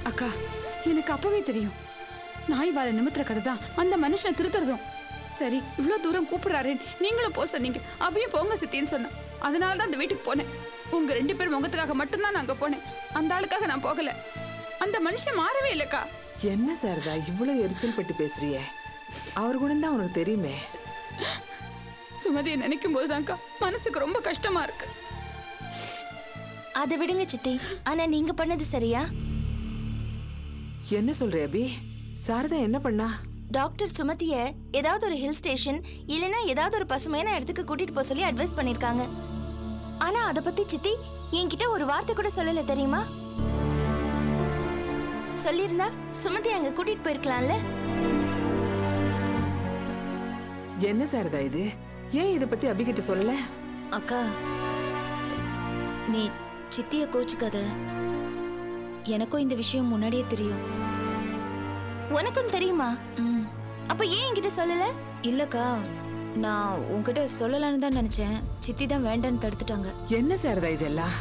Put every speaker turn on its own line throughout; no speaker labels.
அக்கா எனக்கு அப்பவே தெரியும் நாய் வாழ நிமித்துற கதை தான் அந்த மனுஷனை திருத்துறதும் சரி இவ்வளோ தூரம் கூப்பிடுறாரு நீங்களும் போக சொன்னீங்க அவையும் போங்க சித்தின்னு சொன்னேன் அதனால தான் அந்த வீட்டுக்கு போனேன் உங்க ரெண்டு பேர் முகத்துக்காக மட்டும்தான் நான் அங்க போனேன் அந்த ஆளுக்காக நான் போகல அந்த மனுஷன் மாறவே இல்லக்கா
என்ன சாரதா இவ்வளவு எரிச்சல் பட்டு பேசுறியே அவர் குணம் தான் உனக்கு தெரியுமே
சுமதியை நினைக்கும் போதுதான்க்கா மனசுக்கு ரொம்ப கஷ்டமா இருக்கு
அதை விடுங்க சித்தி ஆனா நீங்க பண்ணது சரியா
என்ன சொல்ற அபி சாரதா என்ன பண்ணா
டாக்டர் சுமதிய ஏதாவது ஒரு ஹில் ஸ்டேஷன் இல்லைன்னா ஏதாவது ஒரு பசுமையான இடத்துக்கு கூட்டிட்டு போக சொல்லி அட்வைஸ் பண்ணிருக்காங்க ஆனா அத பத்தி சித்தி என்கிட்ட ஒரு வார்த்தை கூட சொல்லல தெரியுமா சொல்லியிருந்தா சுமதி அங்க கூட்டிட்டு போயிருக்கலாம்ல
என்ன சாரதா இது ஏன் இத பத்தி அபி கிட்ட சொல்லல
அக்கா நீ சித்திய கோச்சுக்காத எனக்கும் இந்த விஷயம் முன்னாடியே தெரியும்
உனக்கும் தெரியுமா
ம்,
அப்ப ஏன் என்கிட்ட சொல்லல
இல்லக்கா நான் உன்கிட்ட சொல்லலாம்னு தான் நினைச்சேன் சித்தி தான் வேண்டான்னு தடுத்துட்டாங்க
என்ன சாரதா இதெல்லாம்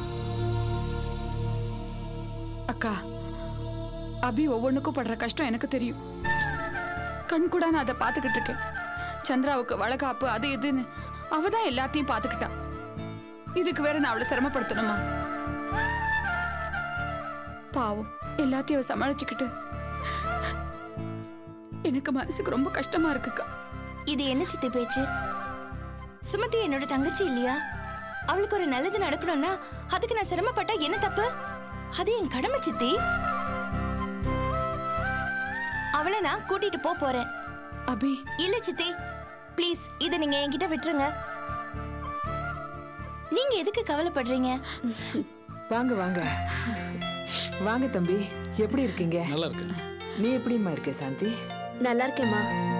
அக்கா அபி ஒவ்வொன்றுக்கும் படுற கஷ்டம் எனக்கு தெரியும் கண் கூட நான் அதை பார்த்துக்கிட்டு இருக்கேன் சந்திராவுக்கு வளகாப்பு அது இதுன்னு அவ தான் எல்லாத்தையும் பார்த்துக்கிட்டா இதுக்கு வேற நான் அவளை சிரமப்படுத்தணுமா பாவம் எல்லாத்தையும் அவ சமாளிச்சுக்கிட்டு எனக்கு மனசுக்கு ரொம்ப கஷ்டமா இருக்குக்கா
இது என்ன சித்தி பேச்சு சுமதி என்னோட தங்கச்சி இல்லையா அவளுக்கு ஒரு நல்லது நடக்கணும்னா அதுக்கு நான் சிரமப்பட்டா என்ன தப்பு அது என் கடமை சித்தி அவளை நான் கூட்டிட்டு போக போறேன்
அபி
இல்ல சித்தி ப்ளீஸ் இதை நீங்க என்கிட்ட விட்டுருங்க நீங்க எதுக்கு கவலைப்படுறீங்க
வாங்க வாங்க வாங்க தம்பி எப்படி இருக்கீங்க
நல்லா இருக்கு
நீ எப்படிம்மா இருக்க சாந்தி
நல்லா இருக்கேம்மா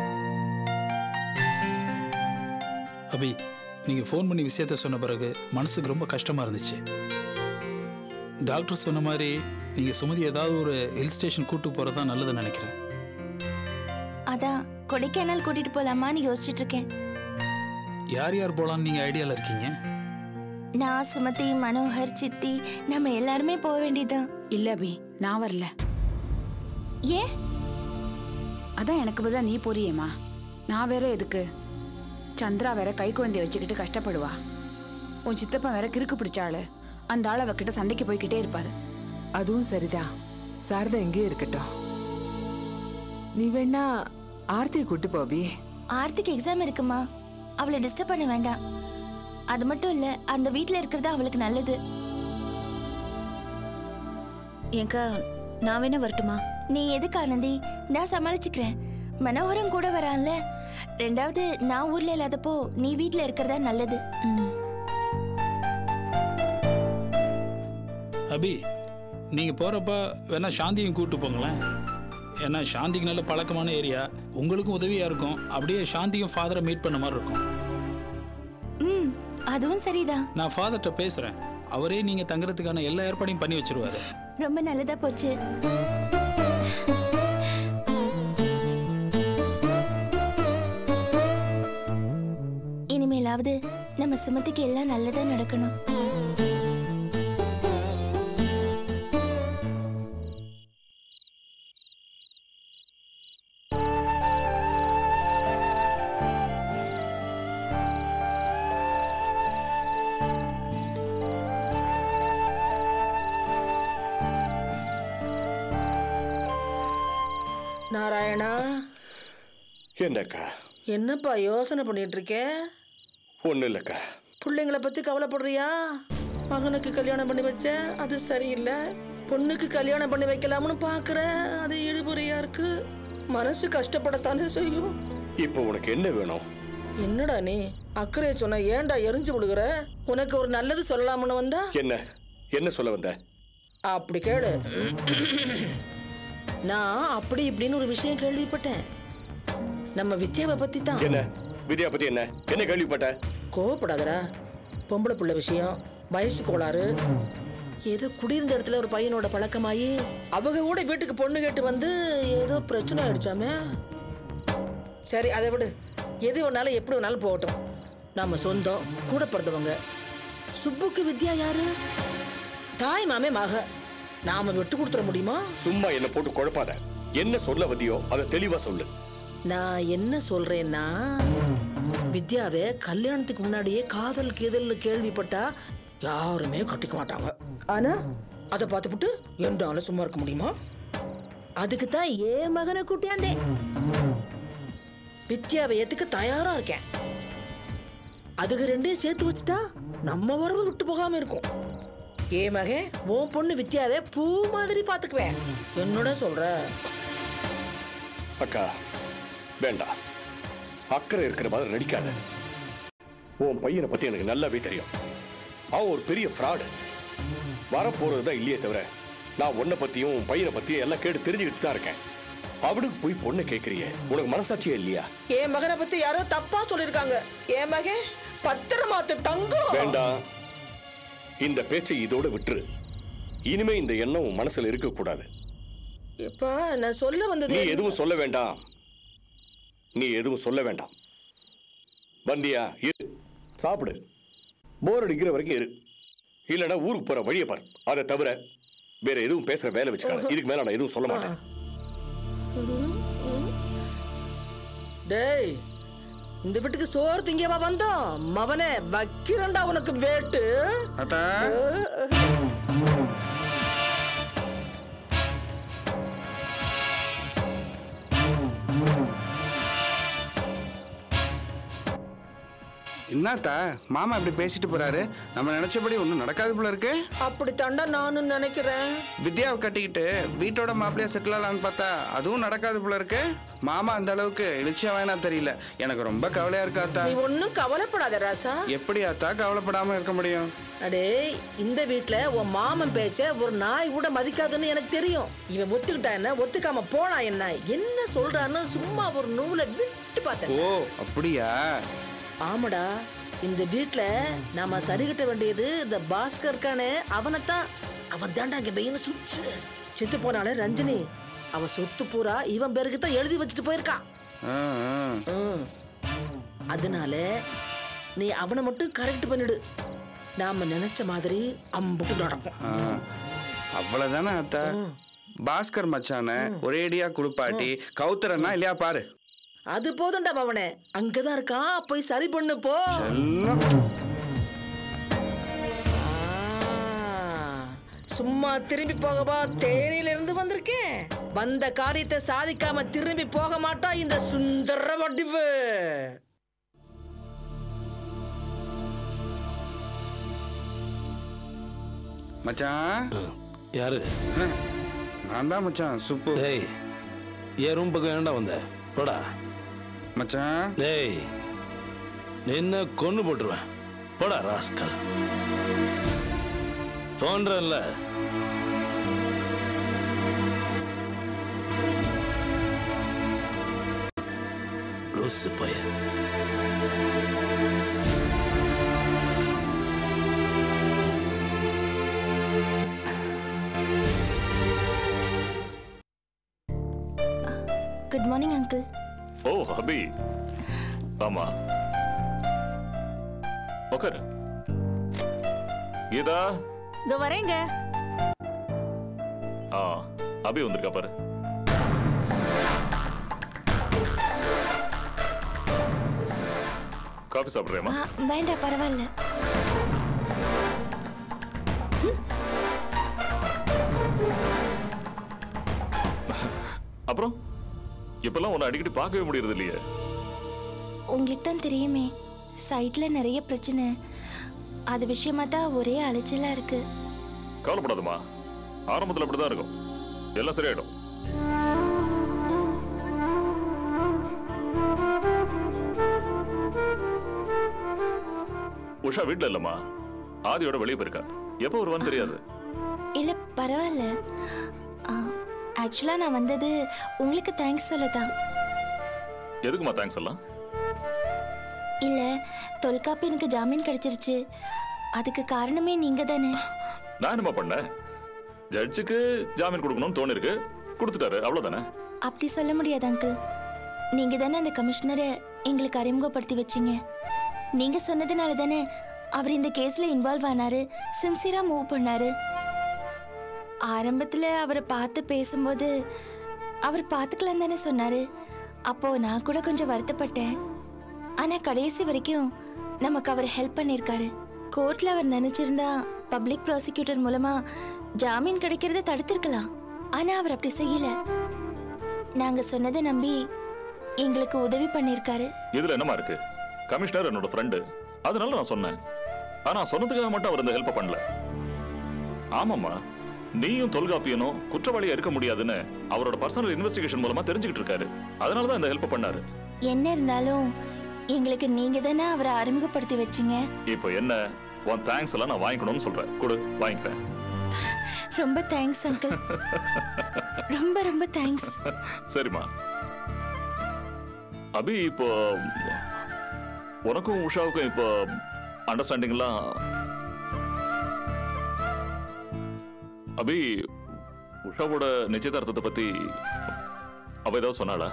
அபி நீங்க ஃபோன் பண்ணி விஷயத்த சொன்ன பிறகு மனசுக்கு ரொம்ப கஷ்டமா இருந்துச்சு டாக்டர் சொன்ன மாதிரி நீங்க சுமதி ஏதாவது ஒரு ஹில் ஸ்டேஷன் கூட்டு போறதா நல்லதுன்னு நினைக்கிறேன்
அதான் கொடைக்கானல் கூட்டிட்டு போலாமான்னு யோசிச்சுட்டு இருக்கேன்
யார் யார் போலான்னு நீங்க ஐடியால இருக்கீங்க
நான் சுமதி மனோகர் சித்தி நம்ம எல்லாருமே போக வேண்டியதுதான்
இல்ல அபி நான் வரல
ஏன்
அதான் எனக்கு பதிலா நீ போறியேம்மா நான் வேற எதுக்கு சந்திரா வேற கை குழந்தைய வச்சுக்கிட்டு கஷ்டப்படுவா உன் சித்தப்பன் வேற கிறுக்கு பிடிச்சாளு அந்த ஆள் அவகிட்ட சண்டைக்கு போய்கிட்டே இருப்பாரு
அதுவும் சரிதான் சாரதா எங்கேயே இருக்கட்டும் நீ வேணா ஆர்த்தியை கூட்டு போ அபி
ஆர்த்திக்கு எக்ஸாம் இருக்குமா அவளை டிஸ்டர்ப் பண்ண வேண்டாம் அது மட்டும் இல்ல அந்த வீட்ல இருக்கிறது அவளுக்கு நல்லது
ஏங்கா நான் வேணா வரட்டுமா
நீ எதுக்கு ஆனந்தி நான் சமாளிச்சுக்கிறேன் மனோகரம் கூட வரான்ல ரெண்டாவது நான் ஊர்ல இல்லாதப்போ நீ வீட்ல இருக்கிறதா நல்லது
ம்
அபி நீங்க போறப்ப வேணா சாந்தியும் கூட்டு போங்களேன் ஏன்னா சாந்திக்கு நல்ல பழக்கமான ஏரியா உங்களுக்கும் உதவியா இருக்கும் அப்படியே சாந்தியும் ஃபாதரை மீட் பண்ண மாதிரி இருக்கும்
ம் அதுவும் சரிதான்
நான் ஃபாதர்கிட்ட பேசுறேன் அவரே நீங்க தங்குறதுக்கான எல்லா ஏற்பாடையும் பண்ணி வச்சிருவாரு
ரொம்ப நல்லதா போச்சு இனிமேலாவது நம்ம சுமதிக்கு எல்லாம் நல்லதா நடக்கணும்
நாராயணா
என்னக்கா
என்னப்பா யோசனை பண்ணிட்டு இருக்க
ஒன்றும் இல்லைக்கா
பிள்ளைங்கள பத்தி கவலைப்படுறியா மகனுக்கு கல்யாணம் பண்ணி வச்ச அது சரியில்லை பொண்ணுக்கு கல்யாணம் பண்ணி வைக்கலாம்னு பாக்குற அது இழுபறியா இருக்கு மனசு கஷ்டப்படத்தானே செய்யும்
இப்போ உனக்கு என்ன வேணும்
என்னடா நீ அக்கறைய சொன்ன ஏன்டா எரிஞ்சு விடுகிற உனக்கு ஒரு நல்லது சொல்லலாம்னு வந்தா
என்ன என்ன சொல்ல வந்த
அப்படி கேளு நான் அப்படி இப்படின்னு ஒரு விஷயம் கேள்விப்பட்டேன் நம்ம வித்யாவை பத்தி தான்
என்ன வித்யா பத்தி என்ன என்ன கேள்விப்பட்ட
கோவப்படாதடா பொம்பளை புள்ள விஷயம் வயசு கோளாறு ஏதோ குடியிருந்த இடத்துல ஒரு பையனோட பழக்கமாயி அவங்க கூட வீட்டுக்கு பொண்ணு கேட்டு வந்து ஏதோ பிரச்சனை ஆயிடுச்சாமே சரி அதை விடு எது வேணாலும் எப்படி வேணாலும் போகட்டும் நாம சொந்தம் கூட பிறந்தவங்க சுப்புக்கு வித்யா யாரு தாய் மாமே மக நாம விட்டு கொடுத்துட முடியுமா
சும்மா என்ன போட்டு குழப்பாத என்ன சொல்ல வந்தியோ அதை தெளிவா சொல்லு
நான் என்ன சொல்றேன்னா வித்யாவை கல்யாணத்துக்கு முன்னாடியே காதல் கீதல் கேள்விப்பட்டா யாருமே கட்டிக்க மாட்டாங்க ஆனா அதை பார்த்துப்புட்டு என்னால சும்மா இருக்க முடியுமா அதுக்கு தான் ஏன் மகனை கூட்டியாந்தேன் வித்யாவை ஏத்துக்க தயாரா இருக்கேன் அதுக்கு ரெண்டையும் சேர்த்து வச்சுட்டா நம்ம வரவு விட்டு போகாம இருக்கும் ஏ மகன் உன் பொண்ணு வித்யாவை பூ மாதிரி பாத்துக்குவேன் என்னோட சொல்ற
அக்கா வேண்டாம் அக்கறை இருக்கிற மாதிரி நடிக்காத உன் பையனை பத்தி எனக்கு நல்லாவே தெரியும் அவன் ஒரு பெரிய ஃப்ராடு வரப்போறது தான் இல்லையே தவிர நான் உன்னை பத்தியும் உன் பையனை பத்தியும் எல்லாம் கேட்டு தெரிஞ்சுக்கிட்டு தான் இருக்கேன் அவனுக்கு போய் பொண்ணை கேட்கறியே உனக்கு மனசாட்சியே இல்லையா
என் மகனை பத்தி யாரோ தப்பா சொல்லிருக்காங்க என் மகன் பத்திரமாத்து தங்கம்
வேண்டாம் இந்த பேச்சை இதோட விட்டுரு இனிமே இந்த எண்ணம் உன் மனசுல இருக்க கூடாது
இப்ப நான் சொல்ல
நீ
வந்தது
எதுவும் சொல்ல வேண்டாம் நீ எதுவும் சொல்ல வேண்டாம் வந்தியா இரு சாப்பிடு போர் அடிக்கிற வரைக்கும் இரு இல்லைன்னா ஊருக்கு போற வழியை பாரு அதை தவிர வேற எதுவும் பேசுற வேலை வச்சுக்காத இதுக்கு மேல நான் எதுவும் சொல்ல மாட்டேன்
டேய் இந்த வீட்டுக்கு சோறு திங்கவா வந்தோம் மவனே வைக்கிறண்டா உனக்கு வேட்டு
அத்தா என்னத்தா மாமா இப்படி பேசிட்டு போறாரு நம்ம நினைச்சபடி ஒன்றும் நடக்காது போல இருக்கு
அப்படித்தாண்டா நானும் நினைக்கிறேன்
வித்யாவை கட்டிக்கிட்டு வீட்டோட மாப்பிள்ளையா செட்டில் ஆகலான்னு பார்த்தா அதுவும் நடக்காது போல இருக்கு மாமா அந்த அளவுக்கு இழிச்சியா வேணா தெரியல எனக்கு ரொம்ப கவலையா இருக்கா அத்தா
நீ ஒன்னும் கவலைப்படாத ராசா
எப்படி அத்தா கவலைப்படாம இருக்க முடியும்
அடே இந்த வீட்ல உன் மாமன் பேச்ச ஒரு நாய் கூட மதிக்காதுன்னு எனக்கு தெரியும் இவன் ஒத்துக்கிட்டா என்ன ஒத்துக்காம போனா என்ன என்ன சொல்றான்னு சும்மா ஒரு நூலை விட்டு பார்த்தேன்
ஓ அப்படியா
ஆமாடா இந்த வீட்ல நாம சரிகட்ட வேண்டியது இந்த பாஸ்கர் இருக்கானே அவனைத்தான் அவன் தாண்டா இங்க மெயின் சுச்சு செத்து போனாலே ரஞ்சினி அவ சொத்து பூரா இவன் பேருக்கு தான் எழுதி வச்சுட்டு போயிருக்கான்
ஆ, ஆ.
ம். அதனால நீ அவனை மட்டும் கரெக்ட் பண்ணிடு நாம நினைச்ச மாதிரி அம்புட்டு நடக்கும்
ஆ, அவ்வளவுதானே அத்தா பாஸ்கர் மச்சான ஒரேடியா குளிப்பாட்டி கவுத்துறனா இல்லையா பாரு
அது போதும்டா அவனே அங்கதான் இருக்கான் போய் சரி பண்ணு போ
எல்லாம்
ஆ, சும்மா திரும்பி போகவா தேனியில இருந்து வந்திருக்கேன் வந்த காரியத்தை சாதிக்காம திரும்பி போக மாட்டா இந்த சுந்தர வடிவு
மச்சான்
யாரு
நான் தான் மச்சான் சுப்பு
டேய் என் ரூம் பக்கம் ஏன்டா வந்த போடா
மச்சான்
டேய் நின்ன கொன்னு போட்டுருவேன் போடா ராஸ்கல் தோன்றல லூசு பையன்
குட் மார்னிங் அங்கிள்
ஓ அபி ஆமா உட்காரு கீதா
இதோ வரேங்க
ஆ அபி வந்திருக்கா பாரு காஃபி சாப்பிட்றேம்மா
ஆ, வேண்டாம் பரவாயில்ல
அப்புறம் இப்பெல்லாம் உன்னை அடிக்கடி பார்க்கவே முடியறது இல்லையே
உங்களுக்கு தான் தெரியுமே சைட்ல நிறைய பிரச்சனை அது விஷயமா தான் ஒரே அலைச்சலா இருக்கு
கவலைப்படாதம்மா ஆரம்பத்தில் அப்படிதான் இருக்கும் எல்லாம் சரியாயிடும் உஷா வீட்ல இல்லம்மா ஆதியோட வெளியே போயிருக்கா எப்போ வருவான்னு தெரியாது
இல்ல பரவாயில்ல ஆக்சுவலா நான் வந்தது உங்களுக்கு தேங்க்ஸ் சொல்ல தான்
எதுக்குமா தேங்க்ஸ் எல்லாம்
இல்ல தொல்காப்பு எனக்கு ஜாமீன் கிடைச்சிருச்சு அதுக்கு காரணமே நீங்க தானே
நான் என்னம்மா பண்ணேன் ஜட்ஜுக்கு ஜாமீன் கொடுக்கணும்னு தோணிருக்கு கொடுத்துட்டாரு அவ்வளவுதானே
அப்படி சொல்ல முடியாது அங்கிள் நீங்க தானே அந்த கமிஷனரை எங்களுக்கு அறிமுகப்படுத்தி வச்சீங்க நீங்க சொன்னதுனால தானே அவர் இந்த கேஸ்ல இன்வால்வ் ஆனாரு சின்சியரா மூவ் பண்ணாரு ஆரம்பத்துல அவரை பார்த்து பேசும்போது அவர் பார்த்துக்கலாம் தானே சொன்னாரு அப்போ நான் கூட கொஞ்சம் வருத்தப்பட்டேன் ஆனா கடைசி வரைக்கும் நமக்கு அவர் ஹெல்ப் பண்ணியிருக்காரு கோர்ட்ல அவர் நினைச்சிருந்தா பப்ளிக் ப்ராசிக்யூட்டர் மூலமா ஜாமீன் கிடைக்கிறத தடுத்திருக்கலாம் ஆனா அவர் அப்படி செய்யல நாங்க சொன்னதை நம்பி எங்களுக்கு உதவி பண்ணியிருக்காரு
இதுல என்னமா இருக்கு கமிஷனர் என்னோட ஃப்ரெண்டு அதனால நான் சொன்னேன் ஆனா சொன்னதுக்காக மட்டும் அவர் இந்த ஹெல்ப் பண்ணல ஆமாம்மா நீயும் தொல்காப்பியனும் குற்றவாளியா இருக்க முடியாதுன்னு அவரோட பர்சனல் இன்வெஸ்டிகேஷன் மூலமா தெரிஞ்சுக்கிட்டு இருக்காரு அதனால தான் இந்த ஹெல்ப் பண்ணாரு
என்ன இருந்தாலும் எங்களுக்கு நீங்க தானே அவரை அறிமுகப்படுத்தி வச்சீங்க
இப்போ என்ன உன் தேங்க்ஸ் எல்லாம் நான் வாங்கிக்கணும்னு சொல்றேன் கொடு வாங்கிக்கிறேன்
ரொம்ப தேங்க்ஸ் அங்கிள் ரொம்ப ரொம்ப தேங்க்ஸ்
சரிம்மா அபி இப்போ உனக்கும் உஷாவுக்கும் இப்போ அண்டர்ஸ்டாண்டிங்லாம் அபி உஷாவோட நிச்சயதார்த்தத்தை பத்தி அவ ஏதாவது சொன்னாளா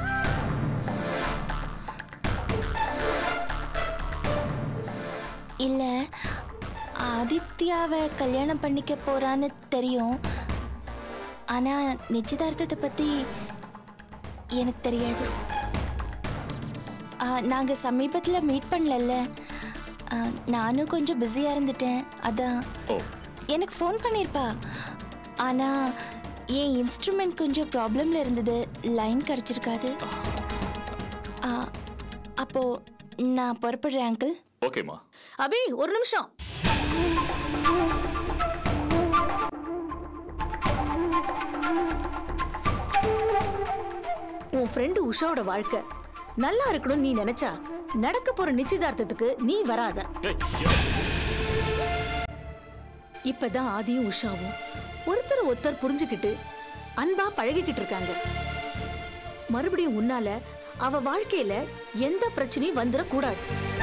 இல்ல ஆதித்யாவை கல்யாணம் பண்ணிக்க போறான்னு தெரியும் ஆனா நிச்சயதார்த்தத்தை பத்தி எனக்கு தெரியாது ஆ, நாங்க சமீபத்துல மீட் பண்ணல நானும் கொஞ்சம் பிஸியா இருந்துட்டேன் அதான்
ஓ
எனக்கு ஃபோன் பண்ணியிருப்பா ஆனா என் இன்ஸ்ட்ருமெண்ட் கொஞ்சம் ப்ராப்ளம்ல இருந்தது லைன் கிடைச்சிருக்காது ஆ, அப்போ நான் புறப்படுறேன் அங்கிள்
ஓகேம்மா
அபி ஒரு நிமிஷம் உன் ஃப்ரெண்டு உஷாவோட வாழ்க்கை நல்லா இருக்கணும்னு நீ நினைச்சா நடக்க போற நிச்சயதார்த்தத்துக்கு நீ வராத
ஏய்,
இப்பதான் ஆதியும் உஷாவும் ஒருத்தர் ஒருத்தர் புரிஞ்சுக்கிட்டு அன்பா பழகிக்கிட்டு இருக்காங்க மறுபடியும் உன்னால அவ வாழ்க்கையில எந்த பிரச்சனையும் வந்துடக்கூடாது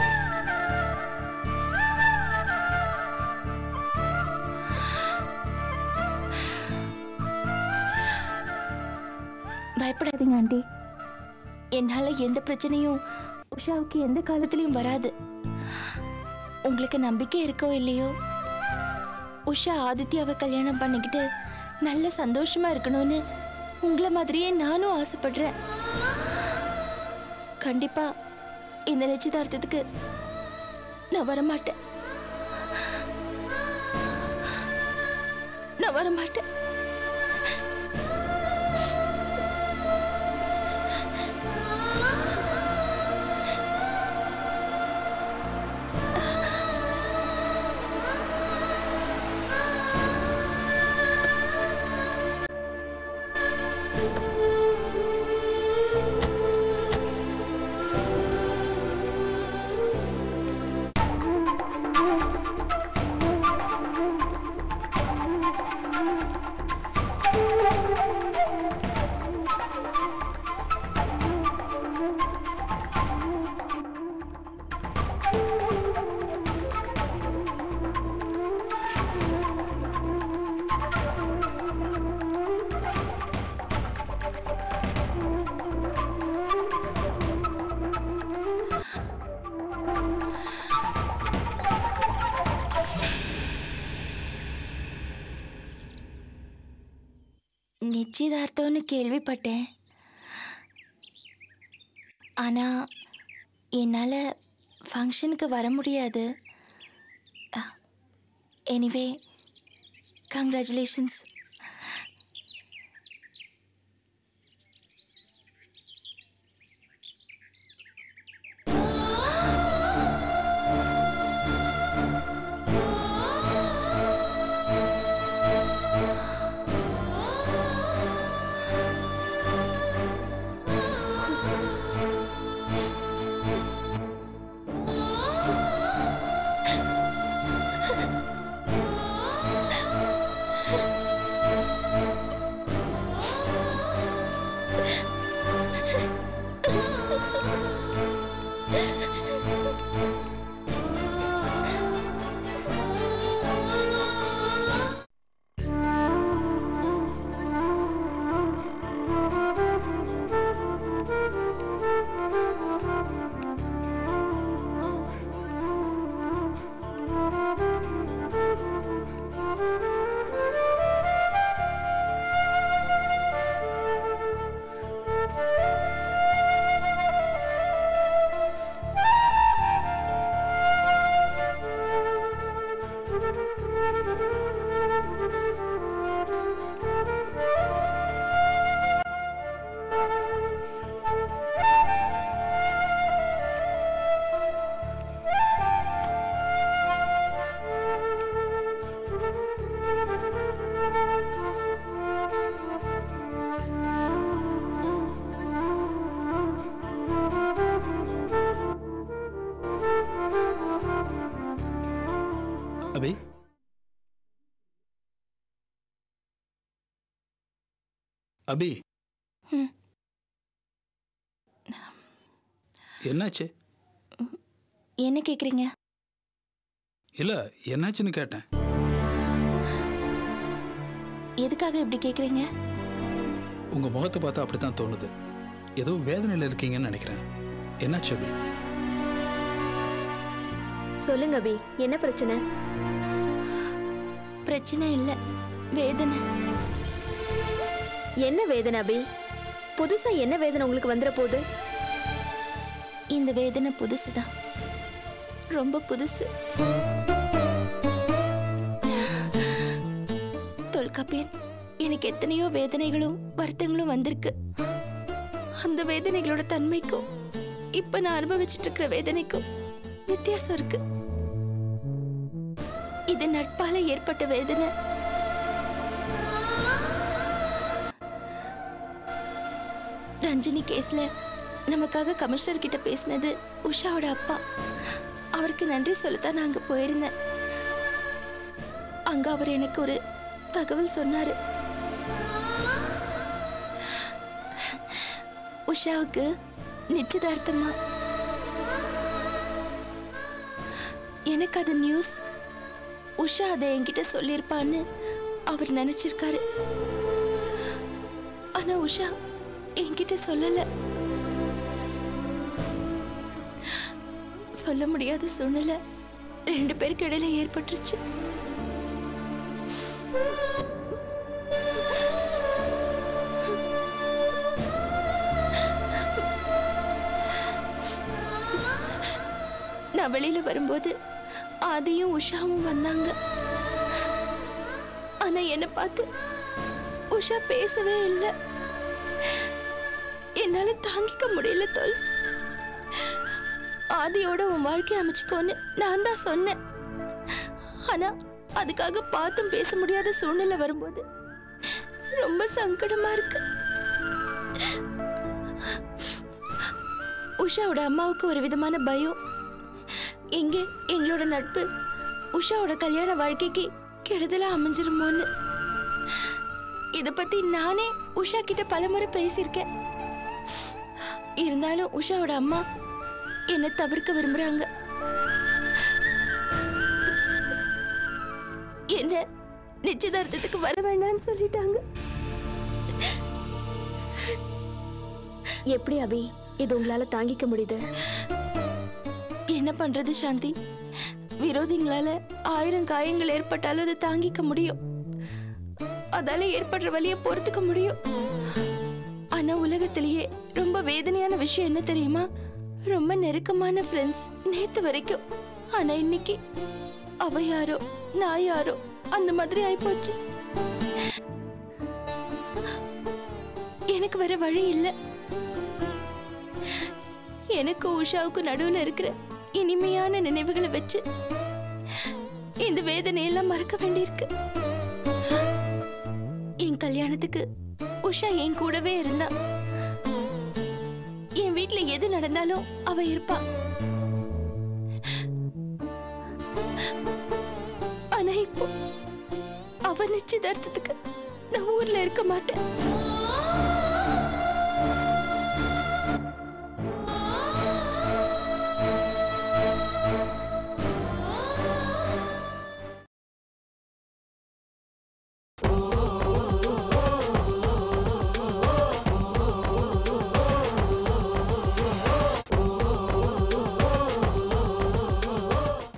பயப்படாதீங்க ஆண்டி என்னால எந்த பிரச்சனையும் உஷாவுக்கு எந்த காலத்துலயும் வராது உங்களுக்கு நம்பிக்கை இருக்கோ இல்லையோ உஷா ஆதித்யாவை கல்யாணம் பண்ணிக்கிட்டு நல்ல சந்தோஷமா இருக்கணும்னு உங்களை மாதிரியே நானும் ஆசைப்படுறேன் கண்டிப்பா இந்த நிச்சயதார்த்தத்துக்கு நான் வரமாட்டேன் நான் வரமாட்டேன் நிச்சயதார்த்தம்னு கேள்விப்பட்டேன் ஆனா என்னால ஃபங்க்ஷனுக்கு வர முடியாது எனிவே கங்க்ராச்சுலேஷன்ஸ்
அபி அபி
ம்.
என்னாச்சு
என்ன கேக்குறீங்க
இல்ல என்னாச்சுன்னு கேட்டேன்
எதுக்காக இப்படி கேக்குறீங்க
உங்க முகத்தை பார்த்தா அப்படித்தான் தோணுது ஏதோ வேதனையில இருக்கீங்கன்னு நினைக்கிறேன் என்னாச்சு அபி
சொல்லுங்க அபி என்ன பிரச்சனை
பிரச்சனை இல்ல வேதனை
என்ன வேதனை அபி புதுசா என்ன வேதனை உங்களுக்கு வந்துட போகுது
இந்த வேதனை புதுசுதான் ரொம்ப புதுசு தொல்காப்பியன் எனக்கு எத்தனையோ வேதனைகளும் வருத்தங்களும் வந்திருக்கு அந்த வேதனைகளோட தன்மைக்கும் இப்ப நான் அனுபவிச்சுட்டு இருக்கிற வேதனைக்கும் வித்தியாசம் இருக்கு இது நட்பால ஏற்பட்ட வேதனை ரஞ்சினி கேஸ்ல நமக்காக கமிஷனர் கிட்ட பேசினது உஷாவோட அப்பா அவருக்கு நன்றி சொல்லத்தான் நான் அங்க போயிருந்தேன் அங்க அவர் எனக்கு ஒரு தகவல் சொன்னாரு உஷாவுக்கு நிச்சயதார்த்தமா எனக்கு அது நியூஸ் உஷா அதை என்கிட்ட சொல்லியிருப்பான்னு அவர் நினைச்சிருக்காரு ஆனா உஷா என்கிட்ட சொல்லல சொல்ல முடியாத சூழ்நிலை ரெண்டு பேருக்கு இடையில ஏற்பட்டுருச்சு நான் வெளியில வரும்போது ஆதியும் உஷாவும் வந்தாங்க ஆனா என்ன பார்த்து உஷா பேசவே இல்லை என்னால தாங்கிக்க முடியல தோல்ஸ் ஆதியோட உன் வாழ்க்கை அமைச்சுக்கோன்னு நான் தான் சொன்னேன் ஆனா அதுக்காக பார்த்தும் பேச முடியாத சூழ்நிலை வரும்போது ரொம்ப சங்கடமா இருக்கு உஷாவோட அம்மாவுக்கு ஒரு விதமான பயம் எங்க எங்களோட நட்பு உஷாவோட கல்யாண வாழ்க்கைக்கு கெடுதலா அமைஞ்சிருமோன்னு இத பத்தி நானே உஷா கிட்ட பலமுறை பேசியிருக்கேன் இருந்தாலும் உஷாவோட அம்மா என்னை தவிர்க்க விரும்புறாங்க என்ன நிச்சயதார்த்தத்துக்கு வர வேண்டாம்னு சொல்லிட்டாங்க
எப்படி அபி இது உங்களால தாங்கிக்க முடியுது
என்ன பண்றது சாந்தி விரோதிங்களால ஆயிரம் காயங்கள் ஏற்பட்டாலும் அதை தாங்கிக்க முடியும் அதால ஏற்படுற வலியை பொறுத்துக்க முடியும் ஆனா உலகத்திலேயே ரொம்ப வேதனையான விஷயம் என்ன தெரியுமா ரொம்ப நெருக்கமான ஃப்ரெண்ட்ஸ் நேத்து வரைக்கும் ஆனா இன்னைக்கு அவ யாரோ நான் யாரோ அந்த மாதிரி ஆயிப்போச்சு எனக்கு வேற வழி இல்லை எனக்கு உஷாவுக்கு நடுவுல இருக்கிற இனிமையான நினைவுகளை வச்சு இந்த வேதனையெல்லாம் மறக்க வேண்டியிருக்கு என் கல்யாணத்துக்கு உஷா என் கூடவே இருந்தா என் வீட்ல எது நடந்தாலும் அவ இருப்பா ஆனா இப்போ அவ நிச்சயதார்த்தத்துக்கு நான் ஊர்ல இருக்க மாட்டேன்